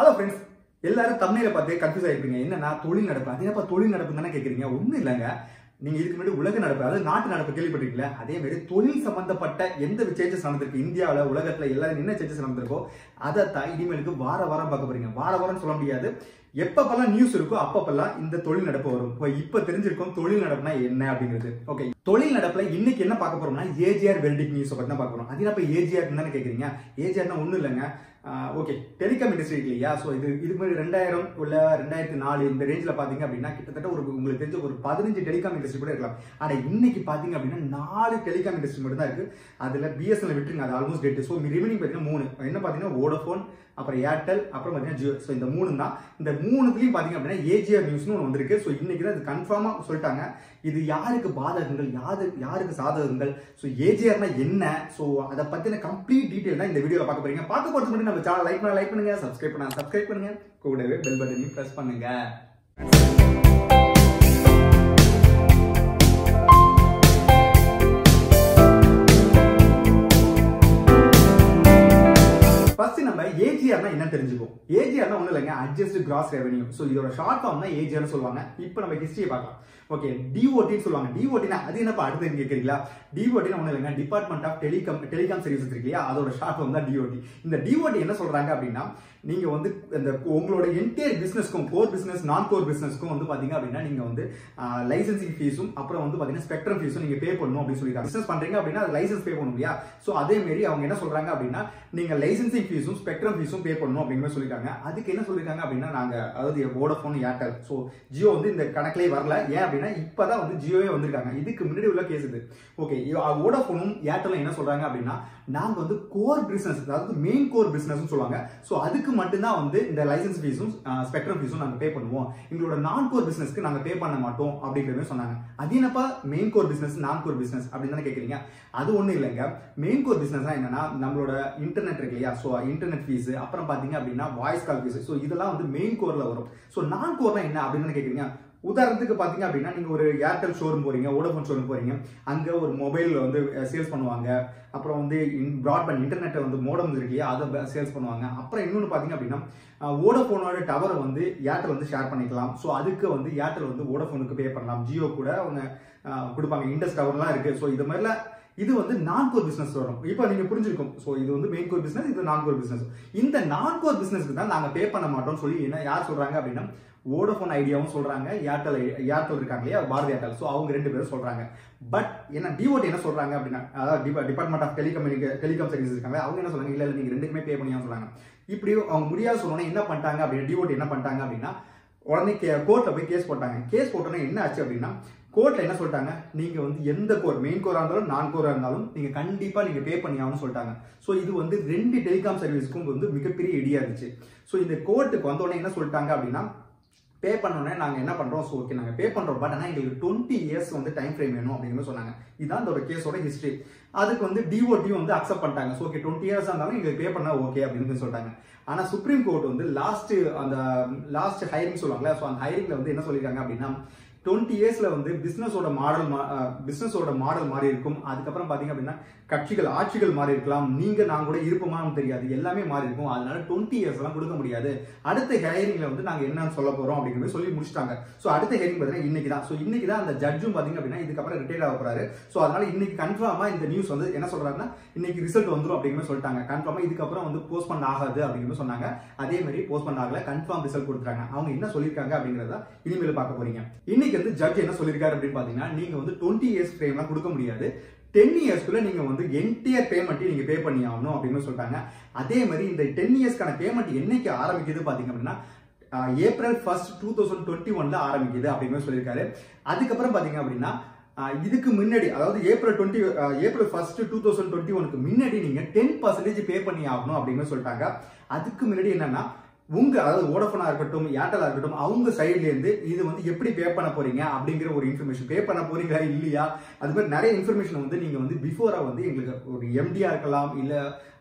hello friends எல்லாரும் தமிழில பார்த்து confuse ஆயிருப்பீங்க என்னன்னா தொழில் நடப்பு அது என்னப்பா தொழில் நடப்பு தானே கேட்குறீங்க ஒன்றும் இல்லைங்க நீங்க இதுக்கு முன்னாடி உலக நடப்பு அதாவது நாட்டு நடப்பு கேள்விப்பட்டிருக்கீங்களா அதே மாதிரி தொழில் சம்பந்தப்பட்ட எந்த சேஞ்சஸ் நடந்திருக்கு இந்தியாவில் உலகத்துல எல்லாரும் என்ன சேஞ்சஸ் நடந்திருக்கோ அதை தான் இனிமேலுக்கு வார வாரம் பார்க்க போறீங்க வார வாரம் சொல்ல முடியாது எப்பப்பெல்லாம் நியூஸ் இருக்கோ அப்பப்பெல்லாம் இந்த தொழில் நடப்பு வரும் இப்போ இப்போ தெரிஞ்சிருக்கும் தொழில் நடப்புனா என்ன அப்படிங்கிறது ஓகே தொழில் நடப்புல இன்னைக்கு என்ன பார்க்க போறோம்னா ஏஜிஆர் வெல்டிங் நியூஸ் பத்தி தான் பார்க்க போறோம் அது அப்ப ஏஜிஆர் தானே கேக்குறீங்க ஏஜிஆர்னா ஒண்ணும் இல்லைங்க ஓகே டெலிகாம் இண்டஸ்ட்ரி இருக்கு இல்லையா ஸோ இது இதுக்கு முன்னாடி ரெண்டாயிரம் உள்ள ரெண்டாயிரத்தி நாலு இந்த ரேஞ்சில் பார்த்தீங்க அப்படின்னா கிட்டத்தட்ட ஒரு உங்களுக்கு தெரிஞ்ச ஒரு பதினஞ்சு டெலிகாம் இண்டஸ்ட்ரி கூட இருக்கலாம் ஆனால் இன்னைக்கு பார்த்தீங்க அப்படின்னா நாலு டெலிகாம் இண்டஸ்ட்ரி மட்டும் தான் இருக்கு அதில் பிஎஸ்என்எல் விட்டுருங்க அது ஆல்மோஸ்ட் டெட் ஸோ ரிமைனிங் பார்த்தீங்கன்னா மூணு என்ன பார்த்தீங்கன்னா வோடஃபோன் அப்புறம் ஏர்டெல் அப்புறம் பார்த்தீங்கன்னா ஜியோ ஸோ இந்த மூணு தான் இந்த மூணுத்துலையும் பார்த்தீங்க அப்படின்னா ஏஜிஆர் நியூஸ்னு ஒன்று வந்திருக்கு ஸோ இன்னைக்கு தான் இது கன்ஃபார்மாக சொல்லிட்டாங்க இது யாருக்கு பாதகங்கள் யாரு யாருக்கு சாதகங்கள் ஸோ ஏஜிஆர்னா என்ன ஸோ அதை பற்றின கம்ப்ளீட் டீட்டெயில் தான் இந்த வீடியோவில் பார்க்க போறீங்க பார்க்க போகிறது மட்டும் நம்ம சேனல் லைக் பண்ண லைக் பண்ணுங்க சப்ஸ்கிரைப் பண்ண சப்ஸ்கிரைப் பண்ணுங்க கூடவே பெல் பட்டனையும் ப்ரெஸ் பண்ணுங்க ஃபர்ஸ்ட் நம்ம ஏஜிஆர்னா என்ன தெரிஞ்சுப்போம் ஏஜிஆர்னா ஒன்றும் இல்லைங்க அட்ஜஸ்ட் கிராஸ் ரெவன்யூ ஸோ இதோட ஷார்ட் ஃபார்ம் தான் ஏஜிஆர்னு சொல்லுவாங்க இப்போ நம்ம ஹிஸ்டரியை பார்க்கலாம் ஓகே டிஓடின்னு சொல்லுவாங்க டிஓடினா அது என்னப்பா அடுத்து கேட்குறீங்களா டிஓடினா ஒன்றும் இல்லைங்க department of telecom telecom services இருக்கு இல்லையா அதோட ஷார்ட் ஃபார்ம் தான் டிஓடி இந்த டிஓடி என்ன சொல்றாங்க அப்படின்னா நீங்க வந்து இந்த உங்களோட என்டையர் பிசினஸ்க்கும் கோர் பிசினஸ் நான் கோர் பிசினஸ்க்கும் வந்து பாத்தீங்க அப்படின்னா நீங்க வந்து லைசன்சிங் ஃபீஸும் அப்புறம் வந்து பாத்தீங்கன்னா ஸ்பெக்ட்ரம் ஃபீஸும் நீங்க பே பண்ணணும் அப்படின்னு சொல்லிருக்காங்க பிசினஸ் பண்றீங்க அப்படின்னா அது லைசன்ஸ் பே பண்ணணும் இல்லையா ஸோ அதே மாதிரி அவங்க என்ன சொல்றாங்க அப்படின்னா நீங்க லைசன்சிங் ஃபீஸும் ஸ்பெக்ட்ரம் ஃபீஸும் பே பண்ணணும் அப்படிங்கிற மாதிரி சொல்லிருக்காங்க அதுக்கு என்ன சொல்லிருக்காங்க அப்படின்னா நாங்க அதாவது வோடஃபோன் ஏர்டெல் ஸோ ஜியோ வந்து இந்த கணக்கிலே வரல ஏன் அப்படின்னா இப்பதான் வந்து ஜியோவே வந்திருக்காங்க இதுக்கு முன்னாடி உள்ள கேஸ் இது ஓகே வோடஃபோனும் ஏர்டெலும் என்ன சொல்றாங்க அப்படின்னா நாங்க வந்து கோர் பிசினஸ் அதாவது மெயின் கோர் பிசினஸ் சொல்லுவாங்க ஸோ அதுக்கு மட்டும்தான் வந்து இந்த லைசன்ஸ் ஃபீஸும் ஸ்பெக்ட்ரம் ஃபீஸும் நாங்க பே பண்ணுவோம் எங்களோட நான் கோர் பிசினஸ்க்கு நாங்க பே பண்ண மாட்டோம் அப்படிங்கிற மாதிரி சொன்னாங்க அது என்னப்பா main core business non core business அப்படின்னு தானே கேட்குறீங்க அது ஒன்றும் இல்லைங்க மெயின் கோர் பிசினஸ் என்னன்னா நம்மளோட இன்டர்நெட் இருக்கு இல்லையா ஸோ இன்டர்நெட் ஃபீஸ் அப்புறம் பாத்தீங்க அப்படின்னா வாய்ஸ் கால் ஃபீஸ் ஸோ இதெல்லாம் வந்து மெயின் கோர்ல வரும் ஸோ நான் கோர்னா என்ன அப்படின்னு கேட்குறீங்க உதாரணத்துக்கு பாத்தீங்க அப்படின்னா நீங்க ஒரு ஏர்டெல் ஷோரூம் போறீங்க ஓடோஃபோன் ஷோரூம் போறீங்க அங்க ஒரு மொபைல் வந்து சேல்ஸ் பண்ணுவாங்க அப்புறம் வந்து ப்ராட்பேண்ட் இன்டர்நெட்டை வந்து மோடம் இருக்கு இல்லையா அதை சேல்ஸ் பண்ணுவாங்க அப்புறம் இன்னொன்று பாத்தீங்க அப்படின்னா ஓடோஃபோனோட டவரை வந்து ஏர்டெல் வந்து ஷேர் பண்ணிக்கலாம் ஸோ அதுக்கு வந்து ஏர்டெல் வந்து ஓடோஃபோனுக்கு பே பண்ணலாம் ஜியோ கூட அவங்க கொடுப்பாங்க இண்டஸ் டவர்லாம் இருக்கு ஸோ இது மாதிரிலாம் இது வந்து நான் கோர் பிசினஸ் வரும் இப்போ நீங்க புரிஞ்சிருக்கும் ஸோ இது வந்து மெயின் கோர் பிசினஸ் இது நான் கோர் பிசினஸ் இந்த நான் கோர் பிசினஸ்க்கு தான் நாங்க பே பண்ண மாட்டோம்னு சொல்லி என்ன யார் சொல்றாங்க அப்படின்னா வோடோஃபோன் ஐடியாவும் சொல்றாங்க ஏர்டெல் ஏர்டெல் இருக்காங்க இல்லையா பாரதி ஏர்டெல் ஸோ அவங்க ரெண்டு பேரும் சொல்றாங்க பட் என்ன டிஓடி என்ன சொல்றாங்க அப்படின்னா அதாவது department of telecommunication telecom service இருக்காங்க அவங்க என்ன சொல்றாங்க இல்ல நீங்க ரெண்டுக்குமே பே பண்ணியா சொல்றாங்க இப்படி அவங்க முடியாது சொன்னோன்னே என்ன பண்ணிட்டாங்க அப்படின்னா டிஓடி என்ன பண்ணிட்டாங்க அப்படின்னா உடனே கோர்ட்ல போய் கேஸ் போட்டாங்க கேஸ் போட்டோன்னே என்ன ஆச்சு அப்படின்னா கோர்ட்ல என்ன சொல்லிட்டாங்க நீங்க வந்து எந்த கோர் மெயின் கோரா இருந்தாலும் நான் கோரா இருந்தாலும் நீங்க கண்டிப்பா நீங்க பே பண்ணி ஆகணும்னு சொல்லிட்டாங்க ஸோ இது வந்து ரெண்டு டெலிகாம் சர்வீஸ்க்கும் வந்து மிகப்பெரிய இடியா இருந்துச்சு ஸோ இந்த கோர்ட்டுக்கு வந்தோடனே என்ன சொல்லிட்டாங்க அப்படின்னா பே பண்ணோன்னே நாங்கள் என்ன பண்ணுறோம் ஸோ ஓகே நாங்கள் பே பண்ணுறோம் பட் ஆனால் எங்களுக்கு டுவெண்ட்டி இயர்ஸ் வந்து டைம் ஃப்ரேம் வேணும் அப்படிங்கிற சொன்னாங்க இதுதான் இதோட கேஸோட ஹிஸ்ட்ரி அதுக்கு வந்து டிஓடியும் வந்து அக்செப்ட் பண்ணிட்டாங்க ஸோ ஓகே டுவெண்ட்டி இயர்ஸ் இருந்தாலும் எங்களுக்கு பே பண்ணால் ஓகே அப்படின்னு சொல்லிட்டாங்க ஆனால் சுப்ரீம் கோர்ட் வந்து லாஸ்ட் அந்த லாஸ்ட் ஹைரிங் சொல்லுவாங்களே ஸோ அந்த ஹைரிங்ல வந்து என்ன சொல்லியிருக்காங்க அப்படின்னா டுவெண்ட்டி இயர்ஸ்ல வந்து பிசினஸோட மாடல் பிசினஸோட மாடல் மாறி இருக்கும் அதுக்கப்புறம் பாத்தீங்க அப்படின்னா கட்சிகள் ஆட்சிகள் மாறி இருக்கலாம் நீங்க நான் கூட இருப்போமான்னு தெரியாது எல்லாமே மாறி இருக்கும் அதனால டுவெண்ட்டி இயர்ஸ் எல்லாம் கொடுக்க முடியாது அடுத்த ஹேரிங்ல வந்து நாங்க என்னன்னு சொல்ல போறோம் அப்படிங்கிற மாதிரி சொல்லி முடிச்சிட்டாங்க ஸோ அடுத்த ஹேரிங் பாத்தீங்கன்னா இன்னைக்கு தான் ஸோ இன்னைக்கு தான் அந்த ஜட்ஜும் பாத்தீங்க அப்படின்னா இதுக்கப்புறம் ரிட்டையர் ஆக போறாரு ஸோ அதனால இன்னைக்கு கன்ஃபார்மா இந்த நியூஸ் வந்து என்ன சொல்றாருன்னா இன்னைக்கு ரிசல்ட் வந்துடும் அப்படிங்கிற மாதிரி சொல்லிட்டாங்க கன்ஃபார்மா இதுக்கப்புறம் வந்து போஸ்ட்பண்ட் ஆகாது அப்படிங்கிற மாதிரி சொன்னாங்க அதே மாதிரி போஸ்ட்பண்ட் ஆகல கன்ஃபார்ம் ரிசல்ட் கொடுத்துறாங்க அவங்க என்ன சொல்லியிருக்காங்க அப்படிங்கறத இனிமேல் பார்க்க போறீங்க இன்னைக்கு வந்து ஜட்ஜ் என்ன சொல்லியிருக்காரு அப்படின்னு பாத்தீங்கன்னா நீங்க வந்து டுவெண்ட்டி இயர்ஸ் ஃப்ரேம்லாம் கொடுக்க முடியாது டென் இயர்ஸ்க்குள்ள நீங்க வந்து என்டையர் பேமெண்ட்டையும் நீங்க பே பண்ணி ஆகணும் அப்படின்னு சொல்லிட்டாங்க அதே மாதிரி இந்த டென் இயர்ஸ்க்கான பேமெண்ட் என்னைக்கு ஆரம்பிக்குது பாத்தீங்க அப்படின்னா April first two thousand twenty ஒன்ல ஆரம்பிக்குது அப்படின்னு சொல்லியிருக்காரு அதுக்கப்புறம் பாத்தீங்க அப்படின்னா இதுக்கு முன்னாடி அதாவது April twenty April first two thousand twenty ஒனுக்கு முன்னாடி நீங்க டென் பர்சன்டேஜ் பே பண்ணி ஆகணும் அப்படின்னு சொல்லிட்டாங்க அதுக்கு முன்னாடி என்னன்னா உங்க அதாவது ஓடஃபோனா இருக்கட்டும் ஏர்டெலா இருக்கட்டும் அவங்க சைட்ல இருந்து இது வந்து எப்படி பே பண்ண போறீங்க அப்படிங்கிற ஒரு இன்ஃபர்மேஷன் பே பண்ண போறீங்களா இல்லையா அது மாதிரி நிறைய இன்ஃபர்மேஷன் வந்து நீங்க வந்து பிஃபோரா வந்து எங்களுக்கு ஒரு எம்டியா இருக்கலாம் இல்ல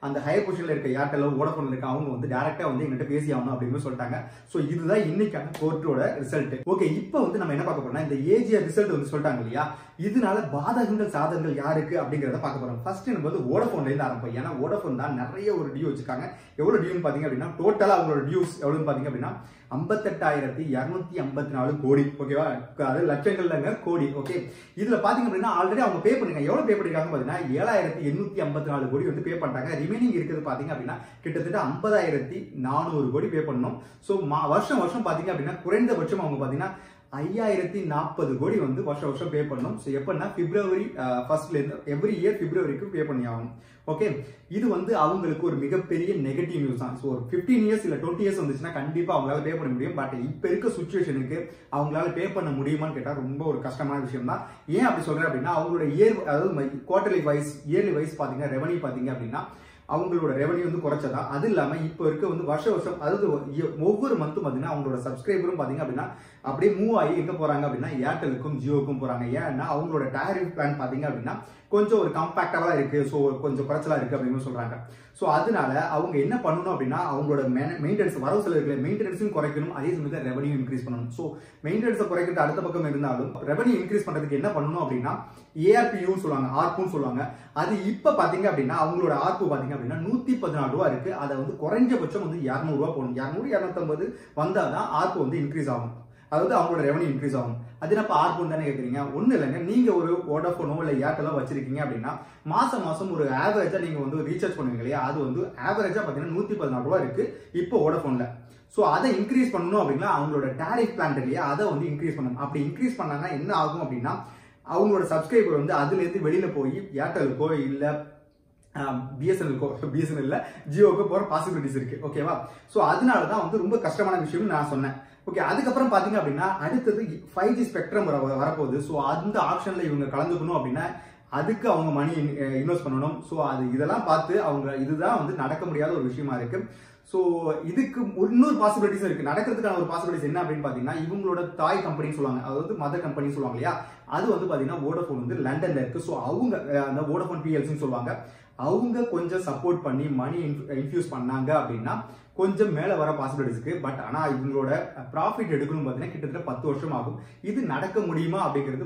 அந்த ஹையர் பொசிஷன்ல இருக்க ஏர்டெல் வோடஃபோன்ல இருக்க அவங்க வந்து டேரக்டா வந்து எங்கிட்ட பேசி ஆகணும் அப்படின்னு சொல்லிட்டாங்க ஸோ இதுதான் இன்னைக்கான கோர்ட்டோட ரிசல்ட் ஓகே இப்போ வந்து நம்ம என்ன பார்க்க போறோம்னா இந்த ஏஜிஆர் ரிசல்ட் வந்து சொல்லிட்டாங்க இல்லையா இதனால பாதகங்கள் சாதகங்கள் யாருக்கு அப்படிங்கறத பார்க்க போறோம் ஃபர்ஸ்ட் நம்ம வந்து வோடஃபோன்ல இருந்து ஆரம்பிப்போம் ஏன்னா வோடஃபோன் தான் நிறைய ஒரு டியூ வச்சிருக்காங்க எவ்வளவு டியூன்னு பாத்தீங்க அப்படின்னா டோட்டலா அவங்களோட டியூஸ் எவ்வளவுன்னு பாத்தீங்க அப்படின்னா ஐம்பத்தெட்டாயிரத்தி இரநூத்தி ஐம்பத்தி நாலு கோடி ஓகேவா அது லட்சங்கள்லங்க கோடி ஓகே இதுல பாத்தீங்க அப்படின்னா ஆல்ரெடி அவங்க பே பண்ணிருக்காங்க எவ்வளவு பே பண்ணிருக்காங்க பாத்தீங்கன்னா ஏழாயிரத்தி எண்ணூத்தி ஐம்பத்தி நாலு கோடி வந்து பே பண்ணிட்டாங்க ரிமைனிங் இருக்குது பாத்தீங்க அப்படின்னா கிட்டத்தட்ட ஐம்பதாயிரத்தி நானூறு கோடி பே பண்ணணும் ஸோ வருஷம் வருஷம் பாத்தீங்க அப்படின்னா குறைந்தபட்சம் அவங்க பாத்தீங்கன்னா ஐயாயிரத்தி நாற்பது கோடி வந்து வருஷம் வருஷம் பே பண்ணணும் ஸோ எப்படின்னா பிப்ரவரி ஃபர்ஸ்ட்ல இருந்து எவ்ரி இயர் பிப்ரவரிக்கு பே பண்ணி ஆகணும் ஓகே இது வந்து அவங்களுக்கு ஒரு மிகப்பெரிய நெகட்டிவ் நியூஸ் தான் ஸோ ஒரு ஃபிஃப்டீன் இயர்ஸ் இல்லை டுவெண்ட்டி இயர்ஸ் வந்துச்சுன்னா கண்டிப்பாக அவங்களால பே பண்ண முடியும் பட் இப்போ இருக்க சுச்சுவேஷனுக்கு அவங்களால பே பண்ண முடியுமான்னு கேட்டால் ரொம்ப ஒரு கஷ்டமான விஷயம் தான் ஏன் அப்படி சொல்றேன் அப்படின்னா அவங்களோட இயர் அதாவது குவார்டர்லி வைஸ் இயர்லி வைஸ் பார்த்தீங்கன்னா ரெவன்யூ பார்த்தீங்க அப்படின்னா அவங்களோட ரெவன்யூ வந்து குறைச்சதா அது இல்லாம இப்போ இருக்க வந்து வருஷ வருஷம் அதாவது ஒவ்வொரு மந்த்தும் பார்த்தீங்கன்னா அவங்களோட சப்ஸ்கிரைபரும் பார்த்தீங்க அப்படின்னா அப்படியே மூவ் ஆகி எங்க போறாங்க அப்படின்னா ஏர்டெலுக்கும் ஜியோக்கும் போறாங்க ஏன்னா அவங்களோட டேரிஃப் பிளான் பார்த்தீங்க அப்படின்னா கொஞ்சம் ஒரு கம்பேக்டவா இருக்கு ஸோ கொஞ்சம் குறைச்சலா இருக்கு அப்படின்னு சொல்றாங்க ஸோ அதனால அவங்க என்ன பண்ணணும் அப்படின்னா அவங்களோட மெயின்டெனன்ஸ் வரவு செலவுகளை மெயின்டெனன்ஸும் குறைக்கணும் அதே சமயத்தில் ரெவன்யூ இன்க்ரீஸ் பண்ணணும் ஸோ மெயின்டெனன்ஸை குறைக்கிறது அடுத்த பக்கம் இருந்தாலும் ரெவன்யூ இன்க்ரீஸ் பண்றதுக்கு என்ன பண்ணணும் அப்படின்னா ஏஆர்பியூன்னு சொல்லுவாங்க ஆர்புன்னு சொல்லுவாங்க அது இப்ப பாத்தீங்க அப்படின்னா அவங்களோட ஆர்பு பாத்தீங்க அப்படின்னா நூத்தி பதினாலு ரூபா இருக்கு அதை வந்து குறைஞ்சபட்சம் வந்து இரநூறு ரூபா போகணும் இரநூறு இரநூத்தம்பது வந்தாதான் ஆர்பு வந்து இன்க்ரீஸ் ஆகும் அதாவது அவங்களோட ரெவன்யூ இன்க்ரீஸ் ஆகும் அது என்னப்பா ஆர்புன்னு தானே கேட்குறீங்க ஒன்றும் இல்லைங்க நீங்க ஒரு வோடஃபோனோ இல்லை ஏர்டெலோ வச்சிருக்கீங்க அப்படின்னா மாசம் மாசம் ஒரு ஆவரேஜா நீங்க வந்து ரீசார்ஜ் பண்ணுவீங்க இல்லையா அது வந்து ஆவரேஜா பாத்தீங்கன்னா நூத்தி பதினாலு ரூபா இருக்கு இப்போ வோடஃபோன்ல ஸோ அதை இன்க்ரீஸ் பண்ணணும் அப்படின்னா அவங்களோட டேரிஃப் பிளான் இல்லையா அதை வந்து இன்க்ரீஸ் பண்ணணும் அப்படி இன்க்ரீஸ் பண்ணாங்கன்னா என்ன ஆகும் அப்படின்னா அவங்களோட சப்ஸ்கிரைபர் வந்து அதுல இருந்து வெளியில போய் ஏர்டெலுக்கோ இல்ல பிஎஸ்என்எல்கோ பிஎஸ்என்எல்ல ஜியோக்கோ போற பாசிபிலிட்டிஸ் இருக்கு ஓகேவா ஸோ அதனால தான் வந்து ரொம்ப கஷ்டமான விஷயம்னு நான் சொன்னேன் ஓகே அதுக்கப்புறம் பாத்தீங்க அப்படின்னா அடுத்தது ஃபைவ் ஜி ஸ்பெக்ட்ரம் வர வரப்போகுது ஸோ அந்த ஆப்ஷன்ல இவங்க கலந்துக்கணும் அப்படின்னா அதுக்கு அவங்க மணி இன்வெஸ்ட் பண்ணணும் ஸோ அது இதெல்லாம் பார்த்து அவங்க இதுதான் வந்து நடக்க முடியாத ஒரு விஷயமா இருக்கு ஸோ இதுக்கு இன்னொரு பாசிபிலிட்டிஸ் இருக்கு நடக்கிறதுக்கான ஒரு பாசிபிலிட்டிஸ் என்ன அப்படின்னு பாத்தீங்கன்னா இவங்களோட தாய் கம்பெனின்னு சொல்லுவாங்க அதாவது மதர் கம்பெனி சொல்லுவாங்க இல்லையா அது வந்து பாத்தீங்கன்னா வோடஃபோன் வந்து லண்டன்ல இருக்கு ஸோ அவங்க அந்த வோடஃபோன் பிஎல்சின்னு சொல்லுவாங்க அவங்க கொஞ்சம் சப்போர்ட் பண்ணி மணி இன்ஃபியூஸ் பண்ணாங்க அப்படின்னா கொஞ்சம் மேல வர பாசிபிலிட்டிஸ் இருக்கு பட் ஆனா இவங்களோட ப்ராஃபிட் எடுக்கணும் பார்த்தீங்கன்னா கிட்டத்தட்ட பத்து வருஷம் ஆகும் இது நடக்க முடியுமா அப்படிங்கிறது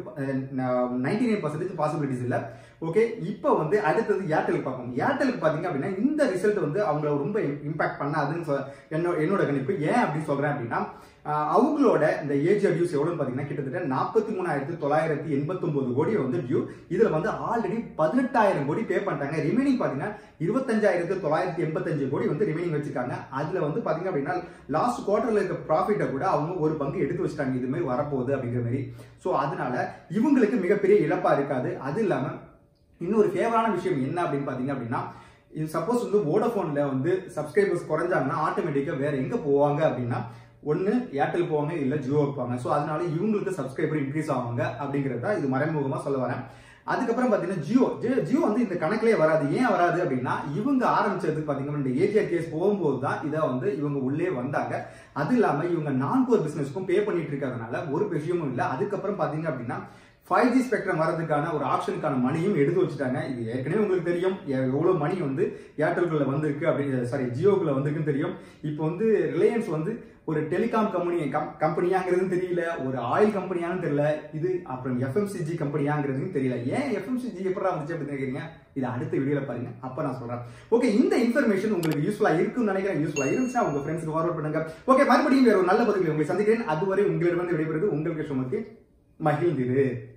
நைன்டி நைன் பர்சன்டேஜ் பாசிபிலிட்டிஸ் இல்ல ஓகே இப்போ வந்து அடுத்தது ஏர்டெலுக்கு பார்க்கணும் ஏர்டெலுக்கு பாத்தீங்க அப்படின்னா இந்த ரிசல்ட் வந்து அவங்கள ரொம்ப இம்பாக்ட் பண்ணாதுன்னு என்னோட என்னோட கணிப்பு ஏன் அப்படின்னு சொல்றேன் அப்படின்னா அவங்களோட இந்த ஏஜ் டியூஸ் எவ்வளவு பாத்தீங்கன்னா கிட்டத்தட்ட நாற்பத்தி மூணாயிரத்தி தொள்ளாயிரத்தி எண்பத்தி கோடி வந்து டியூ இதுல வந்து ஆல்ரெடி பதினெட்டாயிரம் கோடி பே பண்ணிட்டாங்க ரிமைனிங் பாத்தீங்கன்னா இருபத்தஞ்சாயிரத்தி தொள்ளாயிரத்தி எண்பத்தஞ்சு கோடி வந்து ரிமைனிங் வச்சிருக்காங்க அதுல வந்து பாத்தீங்க அப்படின்னா லாஸ்ட் குவார்டர்ல இருக்க ப்ராஃபிட்டை கூட அவங்க ஒரு பங்கு எடுத்து வச்சிட்டாங்க இது மாதிரி வரப்போகுது அப்படிங்கிற மாதிரி ஸோ அதனால இவங்களுக்கு மிகப்பெரிய இழப்பா இருக்காது அது இல்லாம இன்னொரு ஃபேவரான விஷயம் என்ன அப்படின்னு பாத்தீங்க அப்படின்னா இது சப்போஸ் வந்து வோடஃபோன்ல வந்து சப்ஸ்கிரைபர்ஸ் குறைஞ்சாங்கன்னா ஆட்டோமேட்டிக்கா வேற எங்க போவாங்க அப்படின்னா ஒன்னு ஏர்டெல் போவாங்க இல்ல ஜியோ போவாங்க ஸோ அதனால இவங்களுக்கு சப்ஸ்கிரைபர் இன்க்ரீஸ் ஆவாங்க அப்படிங்கறத இது மறைமுகமா சொல்ல வரேன் அதுக்கப்புறம் பாத்தீங்கன்னா ஜியோ ஜியோ வந்து இந்த கணக்கிலே வராது ஏன் வராது அப்படின்னா இவங்க ஆரம்பிச்சது பாத்தீங்கன்னா இந்த ஏஜிஆர் கேஸ் போகும்போது தான் இதை வந்து இவங்க உள்ளே வந்தாங்க அது இல்லாம இவங்க நான் கோர் பிசினஸ்க்கும் பே பண்ணிட்டு இருக்கிறதுனால ஒரு விஷயமும் இல்லை அதுக்கப்புறம் பாத்தீங்க அப்படின்னா ஃபைவ் ஜி ஸ்பெக்ட்ரம் வரதுக்கான ஒரு ஆப்ஷனுக்கான மணியும் எடுத்து வச்சுட்டாங்க இது ஏற்கனவே உங்களுக்கு தெரியும் எவ்வளவு மணி வந்து ஏர்டெல்குள்ள வந்திருக்கு அப்படி சாரி ஜியோக்குள்ள வந்திருக்குன்னு தெரியும் இப்போ வந்து ரிலையன்ஸ் வந்து ஒரு டெலிகாம் கம்பெனி கம்பெனியாங்கிறதும் தெரியல ஒரு ஆயில் கம்பெனியான்னு தெரியல இது அப்புறம் எஃப்எம்சிஜி கம்பெனியாங்கிறதும் தெரியல ஏன் எஃப்எம்சிஜி எப்படா வந்துச்சு அப்படின்னு கேட்குறீங்க இது அடுத்த வீடியோல பாருங்க அப்ப நான் சொல்றேன் ஓகே இந்த இன்ஃபர்மேஷன் உங்களுக்கு யூஸ்ஃபுல்லா இருக்கும்னு நினைக்கிறேன் யூஸ்ஃபுல்லா இருந்துச்சுன்னா உங்க ஃப்ரெண்ட்ஸ்க்கு ஃபார்வர்ட் பண்ணுங்க ஓகே மறுபடியும் வேற ஒரு நல்ல பதிவில் உங்களை சந்திக்கிறேன் அதுவரை உங்களிடமிருந்து விடைபெறுவது உங்களுக்கு சுமத்தி மகிழ்ந்திரு